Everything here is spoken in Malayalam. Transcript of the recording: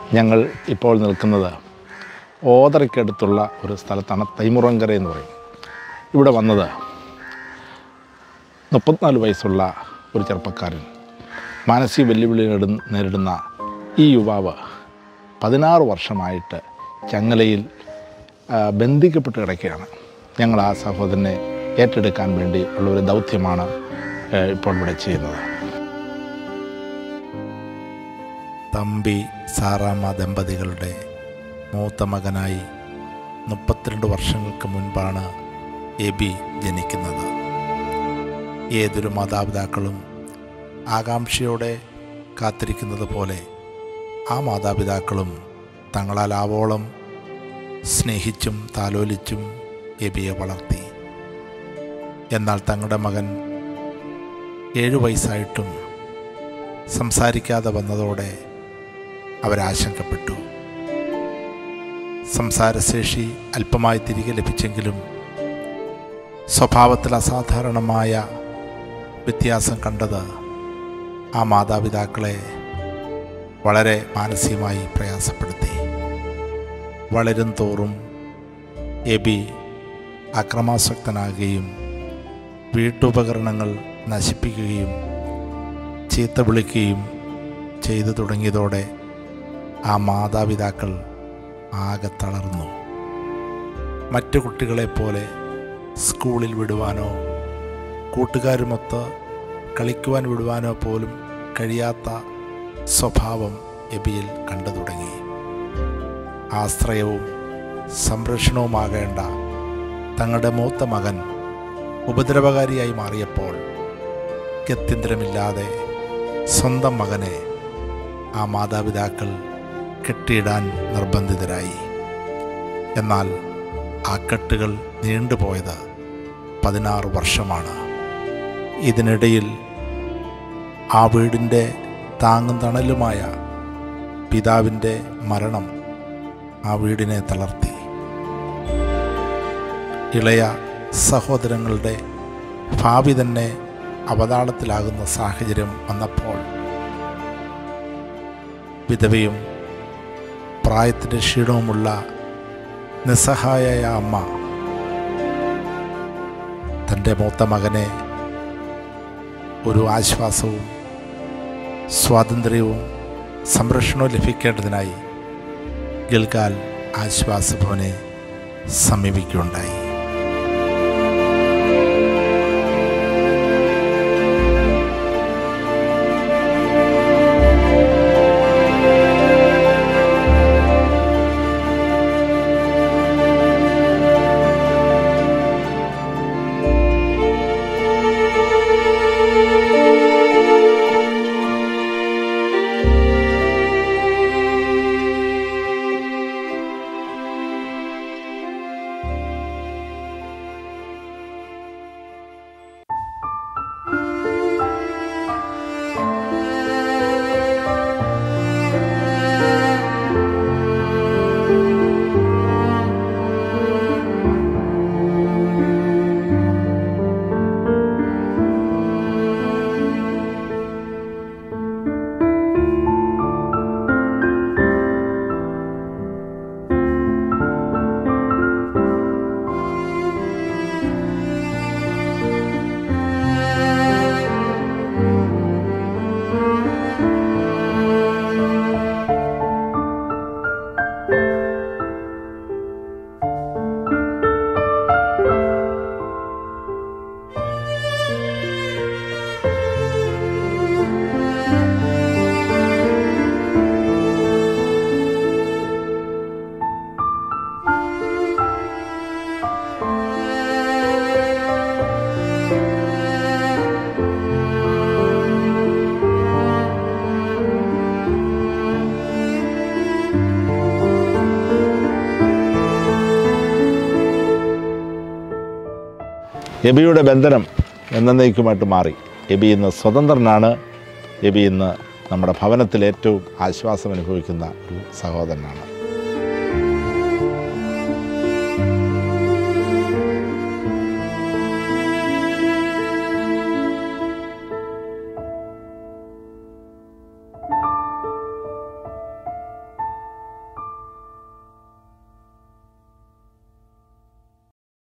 ഞങ്ങൾ ഇപ്പോൾ നിൽക്കുന്നത് ഓതറയ്ക്കടുത്തുള്ള ഒരു സ്ഥലത്താണ് തൈമുറങ്കര എന്ന് പറയും ഇവിടെ വന്നത് മുപ്പത്തിനാല് വയസ്സുള്ള ഒരു ചെറുപ്പക്കാരൻ മാനസിക വെല്ലുവിളി നേരിടുന്ന- നേരിടുന്ന ഈ യുവാവ് പതിനാറ് വർഷമായിട്ട് ചങ്ങലയിൽ ആ, ബന്ധിക്കപ്പെട്ട് കിടക്കുകയാണ് ഞങ്ങൾ ആ സഹോദരനെ ഏറ്റെടുക്കാൻ വേണ്ടി ഉള്ള ഒരു ദൗത്യമാണ് ആ, ഇപ്പോൾ ഇവിടെ ചെയ്യുന്നത് തമ്പി സാറാമ്മ ദമ്പതികളുടെ മൂത്ത മകനായി മുപ്പത്തിരണ്ട് വർഷങ്ങൾക്ക് മുൻപാണ് എബി ജനിക്കുന്നത് ഏതൊരു മാതാപിതാക്കളും ആകാംക്ഷയോടെ കാത്തിരിക്കുന്നത് പോലെ ആ മാതാപിതാക്കളും തങ്ങളാൽ ആവോളം സ്നേഹിച്ചും താലോലിച്ചും എബിയെ വളർത്തി എന്നാൽ തങ്ങളുടെ മകൻ ഏഴു വയസ്സായിട്ടും സംസാരിക്കാതെ വന്നതോടെ അവരാശങ്കപ്പെട്ടു സംസാരശേഷി അല്പമായി തിരികെ ലഭിച്ചെങ്കിലും സ്വഭാവത്തിൽ അസാധാരണമായ വ്യത്യാസം കണ്ടത് ആ മാതാപിതാക്കളെ വളരെ മാനസികമായി പ്രയാസപ്പെടുത്തി വളരും തോറും എബി അക്രമാസക്തനാകുകയും വീട്ടുപകരണങ്ങൾ നശിപ്പിക്കുകയും ചീത്ത വിളിക്കുകയും ചെയ്തു തുടങ്ങിയതോടെ ആ മാതാപിതാക്കൾ ആകെ തളർന്നു മറ്റു കുട്ടികളെപ്പോലെ സ്കൂളിൽ വിടുവാനോ കൂട്ടുകാരുമൊത്ത് കളിക്കുവാൻ വിടുവാനോ പോലും കഴിയാത്ത സ്വഭാവം എബിയിൽ കണ്ടു തുടങ്ങി ആശ്രയവും സംരക്ഷണവുമാകേണ്ട തങ്ങളുടെ മൂത്ത മകൻ ഉപദ്രവകാരിയായി മാറിയപ്പോൾ ഗത്യന്തരമില്ലാതെ സ്വന്തം മകനെ ആ മാതാപിതാക്കൾ കെട്ടിയിടാൻ നിർബന്ധിതരായി എന്നാൽ ആ കെട്ടുകൾ നീണ്ടുപോയത് പതിനാറ് വർഷമാണ് ഇതിനിടയിൽ ആ വീടിൻ്റെ താങ്ങും തണലുമായ പിതാവിൻ്റെ മരണം ആ വീടിനെ തളർത്തി ഇളയ സഹോദരങ്ങളുടെ ഭാവി തന്നെ അവതാളത്തിലാകുന്ന സാഹചര്യം വന്നപ്പോൾ വിധവയും പ്രായത്തിൻ്റെ ക്ഷീണവുമുള്ള നിസ്സഹായയായ അമ്മ തൻ്റെ മൂത്ത മകനെ ഒരു ആശ്വാസവും സ്വാതന്ത്ര്യവും സംരക്ഷണവും ലഭിക്കേണ്ടതിനായി ഗിൽഗാൽ ആശ്വാസഭവനെ സമീപിക്കുകയുണ്ടായി എബിയുടെ ബന്ധനം എന്നേക്കുമായിട്ട് മാറി എബി ഇന്ന് സ്വതന്ത്രനാണ് എബി ഇന്ന് നമ്മുടെ ഭവനത്തിൽ ഏറ്റവും ആശ്വാസം അനുഭവിക്കുന്ന ഒരു സഹോദരനാണ്